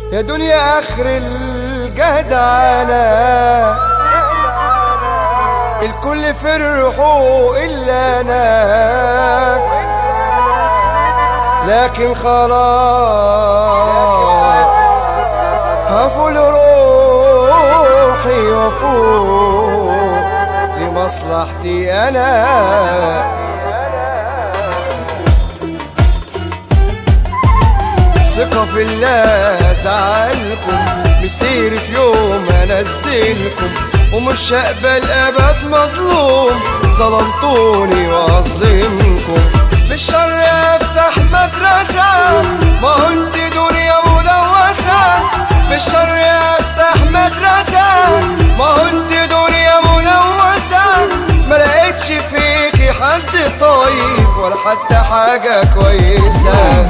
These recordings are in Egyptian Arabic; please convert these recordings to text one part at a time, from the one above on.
يا دنيا اخر الجدعنة الكل فرحوا الا انا لكن خلاص هفول روحي وفوق لمصلحتي انا ثقة في الله زعلكم مسير في يوم انزلكم ومش هقبل ابد مظلوم ظلمتوني واظلمكم في الشر افتح مدرسة ما هو انت دنيا ملوثة في الشر افتح مدرسة ما هو انت دنيا ملوثة ما لقيتش فيكي حد طيب ولا حتى حاجة كويسة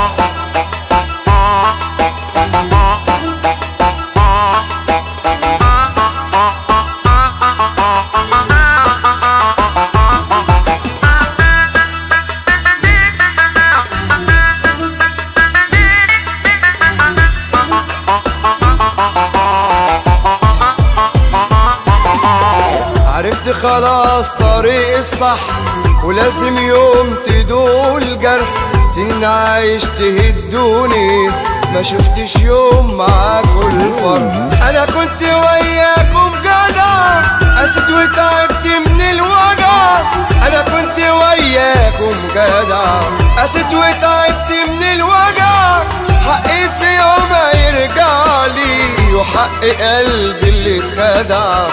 عرفت خلاص طريق الصح ولازم يوم تدوق الجرح سنين عايش تهدوني ما شفتش يوم معاكوا الفرح انا كنت وياكم جدع قست وتعبت من الوجع انا كنت وياكم جدع قست وتعبت من الوجع حقي في يوم هيرجع لي وحق قلبي اللي اتخدع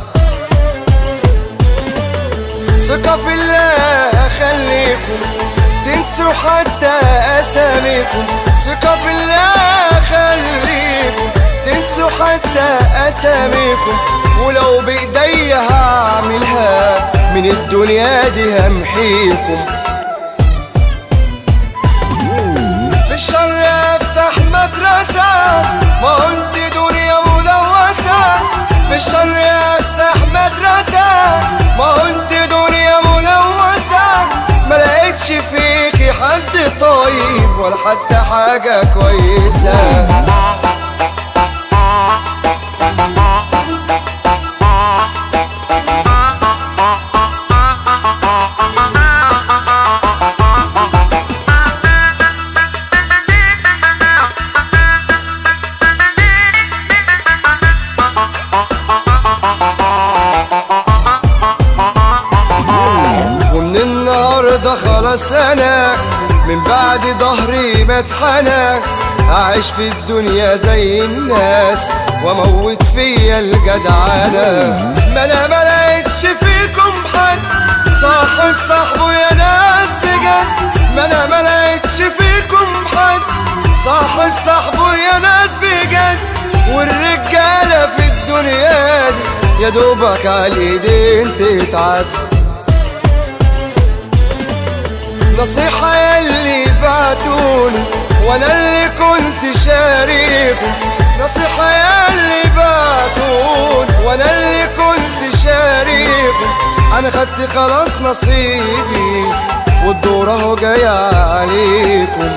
ثقة في الله خليكم تنسوا حتى أساميكم ثقة في الله خليكم تنسوا حتى أساميكم ولو بإيديا هعملها من الدنيا دي همحيكم في الشر افتح مدرسة ما هو انت دنيا ملوثة في الشر افتح مدرسة ما هو انت دنيا ملوثة ما لقيتش فيكي حد طيب ولا حتى حاجة كويسة ومن النهاردة خلاص أنا من بعد ظهري متحنى أعيش في الدنيا زي الناس وأموت فيا الجدعانة ما أنا ما لقيتش فيكم حد صاحب صاحبه يا ناس بجد ما أنا ما لقيتش فيكم حد صاحب صاحبه يا ناس بجد والرجالة في الدنيا دي يا دوبك على الايدين تتعد نصيحة يلي بعتوني وانا اللي كنت شاريكم نصيحة يلي بعتوني وانا اللي كنت شاريكم انا خدت خلاص نصيبي والدور اهو جاي عليكم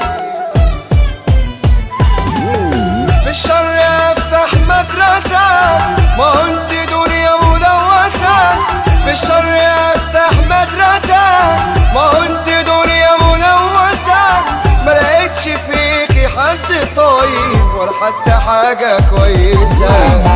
في الشر افتح مدرسة ما هو انت دنيا ملوثة في الشر افتح مدرسة ما هو انت دنيا ملوثة ما لقيتش فيكي حد طيب ولا حتى حاجة كويسة